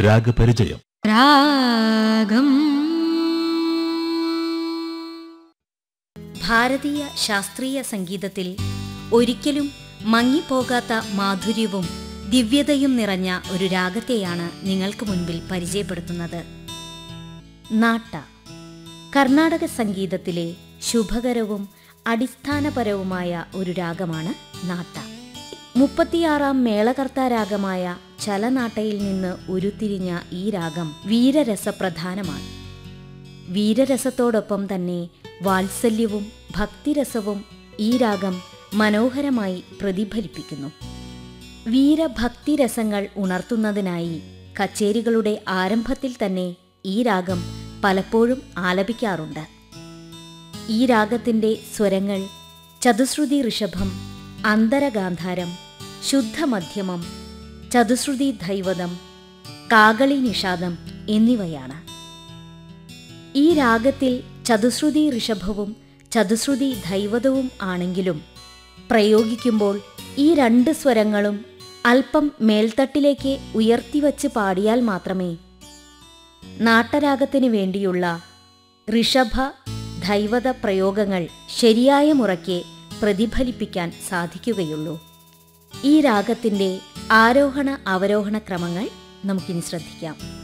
രാഗപരിചയം രാഗം ഭാരതീയ ശാസ്ത്രീയ സംഗീതത്തിൽ ഒരിക്കലും മങ്ങിപ്പോകാത്ത മാധുര്യവും ദിവ്യതയും നിറഞ്ഞ ഒരു രാഗത്തെയാണ് നിങ്ങൾക്ക് മുൻപിൽ പരിചയപ്പെടുത്തുന്നത് നാട്ട കർണാടക സംഗീതത്തിലെ ശുഭകരവും അടിസ്ഥാനപരവുമായ ഒരു രാഗമാണ് നാട്ട മുപ്പത്തിയാറാം മേളകർത്ത രാഗമായ ചലനാട്ടയിൽ നിന്ന് ഉരുത്തിരിഞ്ഞ ഈ രാഗം വീരരസപ്രധാനമാണ് വീരരസത്തോടൊപ്പം തന്നെ വാത്സല്യവും ഭക്തിരസവും ഈ രാഗം മനോഹരമായി പ്രതിഫലിപ്പിക്കുന്നു വീരഭക്തിരസങ്ങൾ ഉണർത്തുന്നതിനായി കച്ചേരികളുടെ ആരംഭത്തിൽ തന്നെ ഈ രാഗം പലപ്പോഴും ആലപിക്കാറുണ്ട് ഈ രാഗത്തിൻ്റെ സ്വരങ്ങൾ ചതുശ്രുതി ഋഷഭം അന്തരഗാന്ധാരം ശുദ്ധമധ്യമം ചതുശ്രുതി ധൈവതം കാകളി നിഷാദം എന്നിവയാണ് ഈ രാഗത്തിൽ ചതുശ്രുതി ഋഷഭവും ചതുശ്രുതി ധൈവതവും ആണെങ്കിലും പ്രയോഗിക്കുമ്പോൾ ഈ രണ്ട് സ്വരങ്ങളും അല്പം മേൽത്തട്ടിലേക്ക് ഉയർത്തിവച്ച് പാടിയാൽ മാത്രമേ നാട്ടരാഗത്തിന് വേണ്ടിയുള്ള ഋഷഭ ധൈവത പ്രയോഗങ്ങൾ ശരിയായ മുറയ്ക്ക് പ്രതിഫലിപ്പിക്കാൻ സാധിക്കുകയുള്ളൂ ഈ രാഗത്തിൻ്റെ ആരോഹണ അവരോഹണ ക്രമങ്ങൾ നമുക്കിനി ശ്രദ്ധിക്കാം